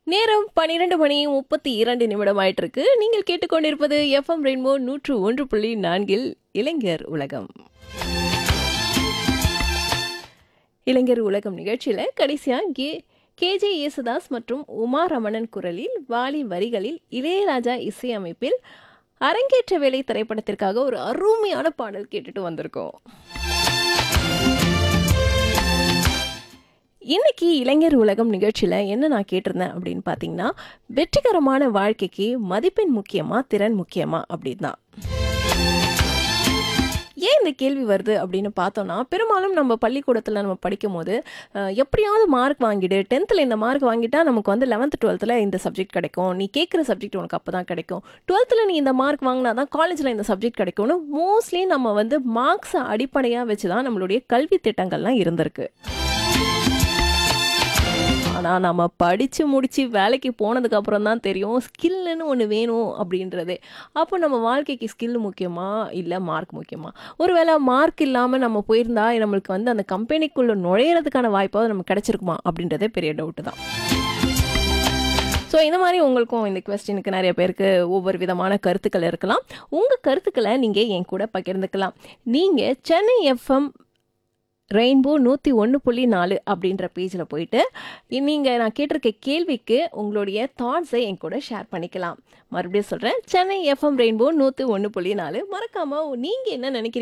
நேரம் பன்னிரண்டு மணி முப்பத்தி இரண்டு நிமிடம் ஆயிட்டு இருக்கு நீங்கள் கேட்டுக்கொண்டிருப்பது எஃப்எம் ரெயின்போ நூற்று ஒன்று புள்ளி நான்கில் இளைஞர் உலகம் இளைஞர் உலகம் நிகழ்ச்சியில கடைசியா கே கேஜே யேசுதாஸ் மற்றும் உமா ரமணன் குரலில் வாலி வரிகளில் இளையராஜா இசையமைப்பில் அரங்கேற்ற வேலை திரைப்படத்திற்காக ஒரு அருமையான பாடல் கேட்டுட்டு வந்திருக்கோம் இன்னைக்கு இளைஞர் உலகம் நிகழ்ச்சியில் என்ன நான் கேட்டிருந்தேன் அப்படின்னு பார்த்தீங்கன்னா வெற்றிகரமான வாழ்க்கைக்கு மதிப்பெண் முக்கியமா திறன் முக்கியமா அப்படின்னு தான் ஏன் இந்த கேள்வி வருது அப்படின்னு பார்த்தோம்னா பெரும்பாலும் நம்ம பள்ளிக்கூடத்தில் நம்ம படிக்கும் போது அஹ், எப்படியாவது மார்க் வாங்கிடு டென்த்தில் இந்த மார்க் வாங்கிட்டா நமக்கு வந்து லெவன்த்து டுவெல்த்தில் இந்த சப்ஜெக்ட் கிடைக்கும் நீ கேட்குற சப்ஜெக்ட் உனக்கு அப்போ தான் கிடைக்கும் டுவெல்த்தில் நீ இந்த மார்க் வாங்கினா தான் காலேஜில் இந்த சப்ஜெக்ட் கிடைக்கும்னு மோஸ்ட்லி நம்ம வந்து மார்க்ஸை அடிப்படையாக வச்சு தான் நம்மளுடைய கல்வி திட்டங்கள்லாம் இருந்திருக்கு ஆனால் நம்ம படித்து முடித்து வேலைக்கு போனதுக்கு அப்புறம் தான் தெரியும் ஸ்கில்லுன்னு ஒன்று வேணும் அப்படின்றதே அப்போ நம்ம வாழ்க்கைக்கு ஸ்கில் முக்கியமா இல்லை மார்க் முக்கியமா ஒருவேளை மார்க் இல்லாமல் நம்ம போயிருந்தா நம்மளுக்கு வந்து அந்த கம்பெனிக்குள்ளே நுழையிறதுக்கான வாய்ப்பாவது நமக்கு கிடைச்சிருக்குமா அப்படின்றதே பெரிய டவுட்டு தான் ஸோ இந்த மாதிரி உங்களுக்கும் இந்த கொஸ்டினுக்கு நிறைய பேருக்கு ஒவ்வொரு விதமான கருத்துக்கள் இருக்கலாம் உங்கள் கருத்துக்களை நீங்கள் என் கூட பகிர்ந்துக்கலாம் நீங்கள் சென்னை எஃப்எம் ரெயின்போ நூற்றி ஒன்று புள்ளி நாலு அப்படின்ற பேஜில் போயிட்டு நீங்கள் நான் கேட்டிருக்க கேள்விக்கு உங்களுடைய தாட்ஸை என் கூட ஷேர் பண்ணிக்கலாம் மறுபடியும் சொல்கிறேன் சென்னை எஃப்எம் ரெயின்போ நூற்றி ஒன்று புள்ளி நாலு மறக்காமல் நீங்கள் என்ன நினைக்கிறீங்க